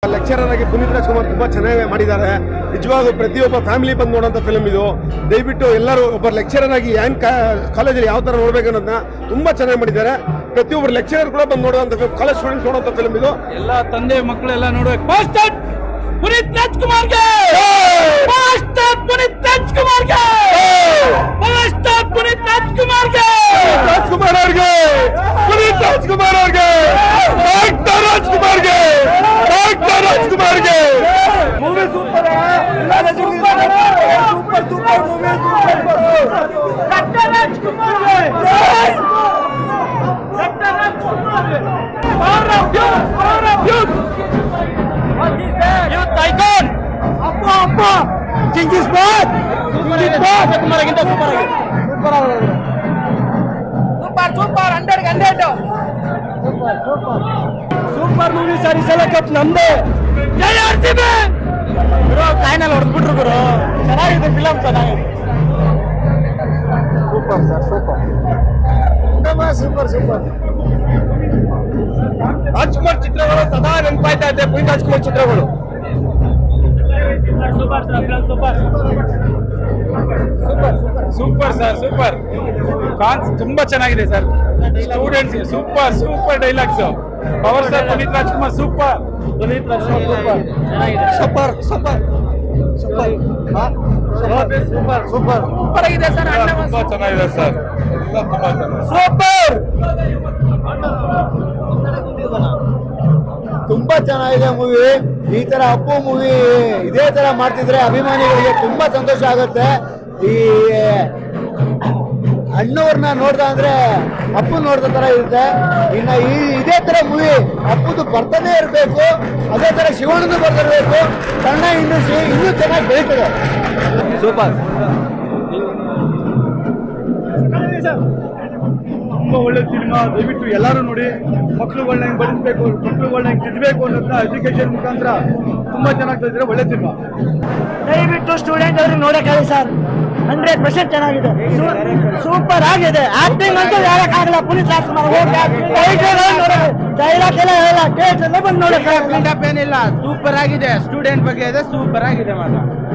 lecturer ಆಗಿ ಪುನೀತ್ ರಾಜ್ಕುಮಾರ್ ತುಂಬಾ ಚೆನ್ನಾಗಿ ಮಾಡಿದ್ದಾರೆ ನಿಜವಾಗ್ಲೂ ಪ್ರತಿಯೊಬ್ಬ ಫ್ಯಾಮಿಲಿ ಬಂದು ನೋಡೋಂಥ ಫಿಲ್ಮ್ ಇದು ದಯವಿಟ್ಟು ಎಲ್ಲರೂ ಒಬ್ಬ ಲೆಕ್ಚರರ್ ಆಗಿ ಏನ್ ಕಾಲೇಜಲ್ಲಿ ಯಾವ ತರ ನೋಡ್ಬೇಕು ಅನ್ನೋದನ್ನ ತುಂಬಾ ಚೆನ್ನಾಗಿ ಮಾಡಿದ್ದಾರೆ ಪ್ರತಿಯೊಬ್ಬರು ಲೆಕ್ಚರರ್ ಕೂಡ ಬಂದು ನೋಡುವಂತ ಕಾಲೇಜ್ ಸ್ಟೂಡೆಂಟ್ಸ್ ನೋಡುವಂತ ಫಿಲ್ಮ್ ಇದು ಎಲ್ಲ ತಂದೆ ಮಕ್ಕಳೆಲ್ಲ ನೋಡ್ಬೇಕು ಮಾಸ್ಟರ್ ಪುನೀತ್ ರಾಜ್ಕುಮಾರ್ಗೆ ಮಾಸ್ಟರ್ ಪುನೀತ್ ರಾಜ್ಕುಮಾರ್ಗೆ ಮಾಸ್ಟರ್ ಪುನೀತ್ ರಾಜ್ಕುಮಾರ್ಗೆ ರಾಜ್ಕುಮಾರ್ ಅವ್ರಿಗೆ ಪುನೀತ್ ರಾಜ್ಕುಮಾರ್ ಅವ್ರಿಗೆ ಡಾಕ್ಟರ್ ರಾಜ್ಕುಮಾರ್ಗೆ ಡಾಕ್ಟರ್ ರಾಜ್ಕುಮಾರ್ಗೆ movie super super super movie doctor ರಾಜ್ಕುಮಾರ್ಗೆ ಡಾಕ್ಟರ್ ರಾಜ್ಕುಮಾರ್ಗೆ power of youth power of youth youth icon ಅಪ್ಪ ಅಪ್ಪ ಚಿಂಗಿಸ್ ಬಾತ್ ಚಿಂಗಿಸ್ ಬಾತ್ ಕುಮಾರ್ ಆಗಿಂತ ಸೂಪರ್ ಆಗಿದೆ super super hundred hundred super movie sir ಈ ಸಲ ಕಪ್ ನಮ್ದೇ ಜೈ ಆರ್ ಸಿ ಬಿ ಗುರು ಕಾಯಿನಲ್ಲಿ ಹೊಡೆದ್ಬಿಟ್ರು ಗುರು ಚೆನ್ನಾಗಿದೆ ಫಿಲಮ್ ಚೆನ್ನಾಗಿದೆ super sir super super super Rajkumar ಚಿತ್ರಗಳು ಸದಾ ನೆನಪಾಯ್ತಾ ಇದೆ ಪುನೀತ್ ರಾಜ್ಕುಮಾರ್ ಚಿತ್ರಗಳು super super super sir super ಕಾನ್ಸ್ ತುಂಬಾ ಚೆನ್ನಾಗಿದೆ sir students super super dialogues power star Puneeth Rajkumar super Puneeth Rajkumar super super super super super super super ಆಗಿದೆ ಸರ್ ಅಣ್ಣ ತುಂಬಾ ಚೆನ್ನಾಗಿದೆ ಸರ್ ಎಲ್ಲ ತುಂಬಾ ಚೆನ್ನಾಗಿದೆ ಸೂಪರ್ ತುಂಬಾ ಚೆನ್ನಾಗಿದೆ ಮೂವಿ ಈ ತರ ಅಪ್ಪು ಮೂವಿ ಇದೇ ತರ ಮಾಡ್ತಿದ್ರೆ ಅಭಿಮಾನಿಗಳಿಗೆ ತುಂಬಾ ಸಂತೋಷ ಆಗುತ್ತೆ ಈ ಅಣ್ಣವ್ರನ್ನ ನೋಡ್ದ ಅಂದ್ರೆ ಅಪ್ಪು ನೋಡ್ದ ತರ ಇರುತ್ತೆ ಇನ್ನ ಈ ಇದೇ ತರ ಮೂವಿ ಅಪ್ಪುದು ಬರ್ತಾನೆ ಇರಬೇಕು ಅದೇ ತರ ಶಿವಣ್ಣದು ಬರ್ತಿರ್ಬೇಕು ಕನ್ನಡ ಇಂಡಸ್ಟ್ರಿ ಇನ್ನೂ ಚೆನ್ನಾಗಿ ಬೆಳೀತದೆ ಸೂಪರ್ ತುಂಬಾ ಒಳ್ಳೆ ಸಿನಿಮಾ ದಯವಿಟ್ಟು ಎಲ್ಲರೂ ನೋಡಿ ಮಕ್ಳುಗಳನ್ನ ಹೆಂಗ್ ಬಡಿಸ್ಬೇಕು ಮಕ್ಳುಗಳನ್ನ ಹೆಂಗ್ ತಿದ್ದಬೇಕು ಅನ್ನೋದನ್ನ ಎಜುಕೇಶನ್ ಮುಖಾಂತರ ತುಂಬಾ ಚೆನ್ನಾಗಿ ತಂದಿದ್ರೆ ಒಳ್ಳೆ ಸಿನಿಮಾ ದಯವಿಟ್ಟು ಸ್ಟೂಡೆಂಟ್ ಅವ್ರಿಗೆ ನೋಡಕ್ಕಾಗಿ ಸರ್ ಹಂಡ್ರೆಡ್ ಪರ್ಸೆಂಟ್ ಚೆನ್ನಾಗಿದೆ ಸೂಪರ್ ಆಗಿದೆ ಆಕ್ಟಿಂಗ್ ಅಂತೂ ಹೇಳಕ್ಕಾಗಲ್ಲ ಪುನೀತ್ ರಾಜ್ಕುಮಾರ್ ಡೈಲಾಗ್ ಎಲ್ಲ ಹೇಳಲ್ಲ ಥಿಯೇಟರ್ ಬಂದು ನೋಡಕ್ಕಾಗಲ್ಲ ಏನಿಲ್ಲ ಸೂಪರ್ ಆಗಿದೆ ಸ್ಟೂಡೆಂಟ್ ಬಗ್ಗೆ ಇದೆ ಸೂಪರ್ ಆಗಿದೆ ಮಾತ್ರ